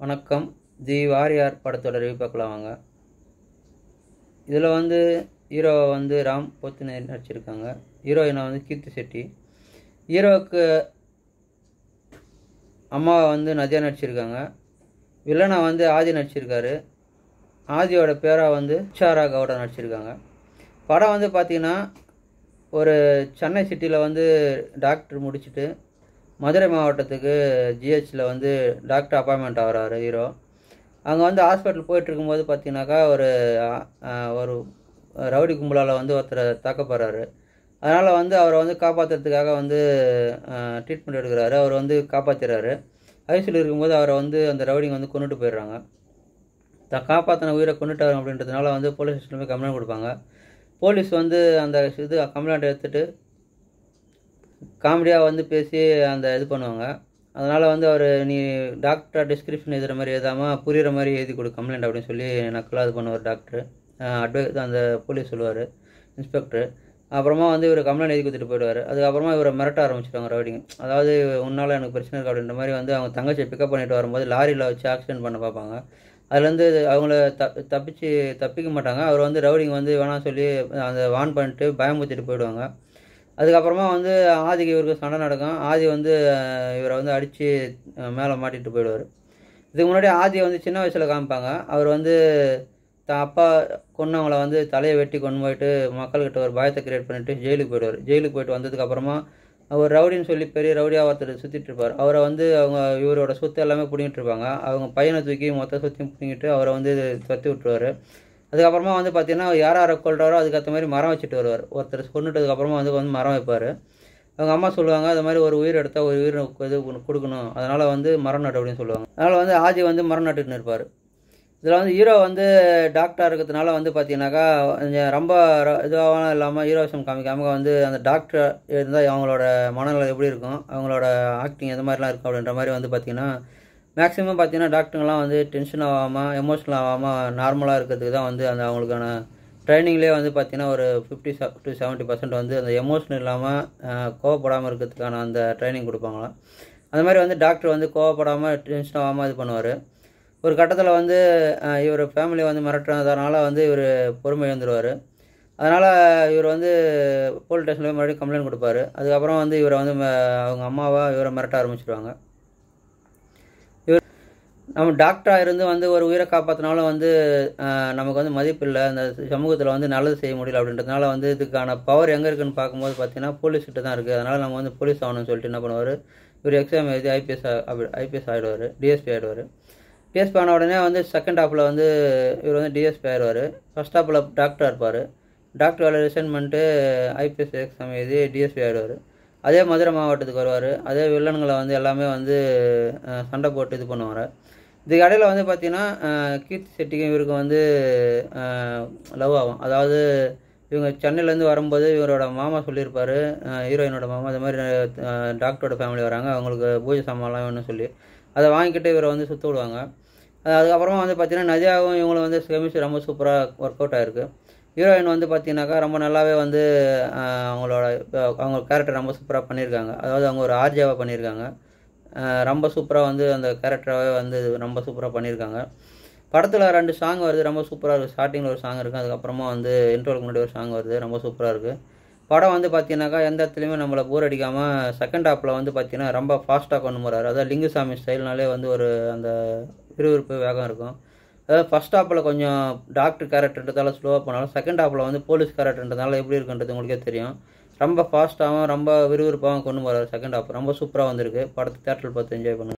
வணக்கம் தி வாரியார் படத்தோட ரிவ்யூ பார்க்கலாம் வாங்க இதில் வந்து ஹீரோ வந்து ராம் போத்தின நடிச்சிருக்காங்க ஹீரோயினை வந்து கீர்த்தி செட்டி ஹீரோவுக்கு அம்மாவை வந்து நதியா நடிச்சிருக்காங்க வில்லனை வந்து ஆதி நடிச்சிருக்காரு ஆதியோட பேரா வந்து உஷாரா கவுடா நடிச்சிருக்காங்க படம் வந்து பார்த்திங்கன்னா ஒரு சென்னை சிட்டியில் வந்து டாக்டர் முடிச்சுட்டு மதுரை மாவட்டத்துக்கு ஜிஹெச்சில் வந்து டாக்டர் அப்பாயின்மெண்ட் ஆகிறாரு ஹீரோ அங்கே வந்து ஹாஸ்பிட்டல் போயிட்டு இருக்கும்போது பார்த்தீங்கன்னாக்கா ஒரு அஹ், ஒரு ரவுடி கும்பலால் வந்து ஒருத்தரை தாக்கப்படுறாரு அதனால் வந்து அவரை வந்து காப்பாற்றுறதுக்காக வந்து ட்ரீட்மெண்ட் எடுக்கிறாரு அவர் வந்து காப்பாற்றிடுறாரு ஐசியில் இருக்கும்போது அவரை வந்து அந்த ரவுடிங்க வந்து கொண்டுட்டு போயிடுறாங்க தான் காப்பாற்றின உயிரை கொண்டுட்டாரு அப்படின்றதுனால வந்து போலீஸ் ஸ்டேஷனில் போய் கம்ப்ளைண்ட் கொடுப்பாங்க போலீஸ் வந்து அந்த இது கம்ப்ளைண்ட் எடுத்துகிட்டு காமெடியாக வந்து பேசி அந்த இது பண்ணுவாங்க அதனால் வந்து அவர் நீ டாக்டர் டிஸ்கிரிப்ஷன் எழுதுகிற மாதிரி எழுதாமல் புரியுற மாதிரி எழுதி கொடு கம்ப்ளைண்ட் அப்படின்னு சொல்லி நக்கலாக இது பண்ணுவார் டாக்டர் அட்வை அந்த போலீஸ் சொல்லுவார் இன்ஸ்பெக்டர் அப்புறமா வந்து இவர் கம்ப்ளைண்ட் எழுதி கொடுத்துட்டு போயிடுவார் அதுக்கப்புறமா இவரை மிரட்ட ஆரம்பிச்சிட்டாங்க ரவுடிங்க அதாவது உன்னால் எனக்கு பிரச்சனை இருக்குது அப்படின்ற மாதிரி வந்து அவங்க தங்கச்சியை பிக்கப் பண்ணிட்டு வரும்போது லாரியில் வச்சு ஆக்சிடென்ட் பண்ண பார்ப்பாங்க அதுலேருந்து அவங்கள த தப்பிச்சு தப்பிக்க மாட்டாங்க அவர் வந்து ரவுடிங்க வந்து வேணாம் சொல்லி அந்த வான் பண்ணிட்டு பயமுறுத்திட்டு போயிடுவாங்க அதுக்கப்புறமா வந்து ஆதிக்கு இவருக்கு சண்டை நடக்கும் ஆதி வந்து அஹ், இவரை வந்து அடித்து மேலே மாட்டிட்டு போயிடுவார் இதுக்கு முன்னாடி ஆதியை வந்து சின்ன வயசில் காமிப்பாங்க அவர் வந்து தான் அப்பா கொன்னவங்கள வந்து தலையை வெட்டி கொண்டு போயிட்டு மக்கள்கிட்ட ஒரு பயத்தை கிரியேட் பண்ணிட்டு ஜெயிலுக்கு போயிடுவார் ஜெயிலுக்கு போயிட்டு வந்ததுக்கப்புறமா அவர் ரவுடின்னு சொல்லி பெரிய ரவுடியாக ஒருத்தர் சுற்றிட்டு இருப்பார் அவரை வந்து அவங்க இவரோட சொத்து எல்லாமே பிடிங்கிட்டு இருப்பாங்க அவங்க பையனை தூக்கி மொத்த சொத்தையும் பிடிங்கிட்டு அவரை வந்து துரத்தி விட்டுருவாரு அதுக்கப்புறமா வந்து பார்த்தீங்கன்னா யார் யாரை கொள்றாரோ அதுக்கேற்ற மாதிரி மரம் வச்சுட்டு வருவார் ஒருத்தர் கொண்டுட்டதுக்கு அப்புறமா வந்து வந்து மரம் வைப்பார் அவங்க அம்மா சொல்லுவாங்க அது மாதிரி ஒரு உயிர் எடுத்தால் ஒரு உயிர் இது உனக்கு கொடுக்கணும் அதனால் வந்து மரம் நட்டு அப்படின்னு சொல்லுவாங்க அதனால் வந்து ஆதி வந்து மரம் நட்டுன்னு இருப்பார் இதில் வந்து ஹீரோ வந்து டாக்டராக இருக்கிறதுனால வந்து பார்த்தீங்கன்னாக்கா கொஞ்சம் ரொம்ப இதுவாக இல்லாமல் ஹீரோஷம் காமிக்காம வந்து அந்த டாக்டர் இருந்தால் அவங்களோட மனநிலை எப்படி இருக்கும் அவங்களோட ஆக்டிங் எந்த மாதிரிலாம் இருக்கும் அப்படின்ற மாதிரி வந்து பார்த்தீங்கன்னா மேக்ஸிமம் பார்த்தீங்கன்னா டாக்டருங்கெலாம் வந்து டென்ஷன் ஆகாமல் எமோஷனல் ஆகாமல் நார்மலாக இருக்கிறதுக்கு தான் வந்து அந்த அவங்களுக்கான ட்ரைனிங்லேயே வந்து பார்த்தீங்கன்னா ஒரு ஃபிஃப்டி டு செவன்ட்டி பர்சன்ட் வந்து அந்த எமோஷனல் இல்லாமல் கோவப்படாமல் இருக்கிறதுக்கான அந்த ட்ரைனிங் கொடுப்பாங்களாம் அந்த மாதிரி வந்து டாக்டர் வந்து கோவப்படாமல் டென்ஷன் ஆகாமல் இது பண்ணுவார் ஒரு கட்டத்தில் வந்து அஹ், இவர் ஃபேமிலி வந்து மிரட்டுறதுனால வந்து இவர் பொறுமை இழந்துருவார் அதனால் இவர் வந்து போலீஸ் ஸ்டேஷனில் மறுபடியும் கம்ப்ளைண்ட் கொடுப்பாரு அதுக்கப்புறம் வந்து இவரை வந்து ம- அவங்க அம்மாவை இவரை மிரட்ட ஆரம்பிச்சிருவாங்க இவர் நம்ம டாக்டராக இருந்து வந்து ஒரு உயிரை காப்பாற்றினாலும் வந்து அஹ், நமக்கு வந்து மதிப்பு இல்லை அந்த சமூகத்தில் வந்து நல்லது செய்ய முடியல அப்படின்றதுனால வந்து இதுக்கான பவர் எங்கே இருக்குன்னு பார்க்கும்போது பார்த்தீங்கன்னா போலீஸ் கிட்ட தான் இருக்குது அதனால் நம்ம வந்து போலீஸ் ஆகணும்னு சொல்லிட்டு என்ன பண்ணுவார் இவர் எக்ஸாம் எழுதி ஐபிஎஸ் அப்படி ஐபிஎஸ் ஆகிடுவார் டிஎஸ்பி ஆகிடுவார் டிஎஸ்பி ஆன உடனே வந்து செகண்ட் ஹாப்பில் வந்து இவர் வந்து டிஎஸ்பி ஆயிடுவார் ஃபர்ஸ்ட் ஹாப்பில் டாக்டராக இருப்பார் டாக்டர் வேலை ரிசைன் பண்ணிட்டு ஐபிஎஸ் எக்ஸாம் எழுதி டிஎஸ்பி ஆகிடுவார் அதே மதுரை மாவட்டத்துக்கு வருவார் அதே வில்லன்களை வந்து எல்லாமே வந்து அஹ், சண்டை போட்டு இது பண்ணுவார் இதுக்கு இடையில வந்து பார்த்தீங்கன்னா அஹ், கீர்த்தி செட்டிக்கும் இவருக்கும் வந்து லவ் ஆகும் அதாவது இவங்க சென்னையிலேருந்து வரும்போது இவரோட மாமா சொல்லியிருப்பாரு அஹ், ஹீரோயினோட மாமா அது மாதிரி அஹ், டாக்டரோட ஃபேமிலி வராங்க அவங்களுக்கு பூஜை சாமான்லாம் வேணும்னு சொல்லி அதை வாங்கிக்கிட்டு இவரை வந்து சுற்ற விடுவாங்க அது அதுக்கப்புறமா வந்து பார்த்தீங்கன்னா நதியாவும் இவங்களும் வந்து கெமிஸ்ட்ரி ரொம்ப சூப்பராக ஒர்க் அவுட் ஆயிருக்கு ஹீரோயின் வந்து பார்த்தீங்கன்னாக்கா ரொம்ப நல்லாவே வந்து ஆஹ், அவங்களோட இப்ப அவங்க கேரக்டர் ரொம்ப சூப்பராக பண்ணியிருக்காங்க அதாவது அவங்க ஒரு ஆர்ஜியாவாக பண்ணியிருக்காங்க ஆஹ், ரொம்ப சூப்பராக வந்து அந்த கேரக்டராகவே வந்து ரொம்ப சூப்பராக பண்ணியிருக்காங்க படத்தில் ரெண்டு சாங் வருது ரொம்ப சூப்பராக இருக்குது ஸ்டார்டிங்கில் ஒரு சாங் இருக்குது அதுக்கப்புறமா வந்து இன்ட்ரோலுக்கு முன்னாடி ஒரு சாங் வருது ரொம்ப சூப்பராக இருக்குது படம் வந்து பார்த்தீங்கன்னாக்கா எந்த இடத்துலையுமே நம்மளை போர் அடிக்காமல் செகண்ட் ஹாப்பில் வந்து பார்த்தீங்கன்னா ரொம்ப ஃபாஸ்ட்டாக கொண்டு போகிறாரு அதாவது லிங்குசாமி ஸ்டைல்னாலே வந்து ஒரு அந்த விறுவிறுப்பு வேகம் இருக்கும் அதாவது ஃபர்ஸ்ட் ஹாப்பில் கொஞ்சம் டாக்டர் கேரக்டர்ன்றதால ஸ்லோவாக போனாலும் செகண்ட் ஹாப்பில் வந்து போலீஸ் கேரக்டர்ன்றதால எப்படி இருக்குன்றது உங்களுக்கே தெரியும் ரொம்ப ஃபாஸ்ட்டாகவும் ரொம்ப விறுவிறுப்பாகவும் கொண்டு போகிறாரு செகண்ட் ஹாப் ரொம்ப சூப்பராக வந்திருக்கு படத்தை தேட்டரில் பார்த்து என்ஜாய் பண்ணுங்க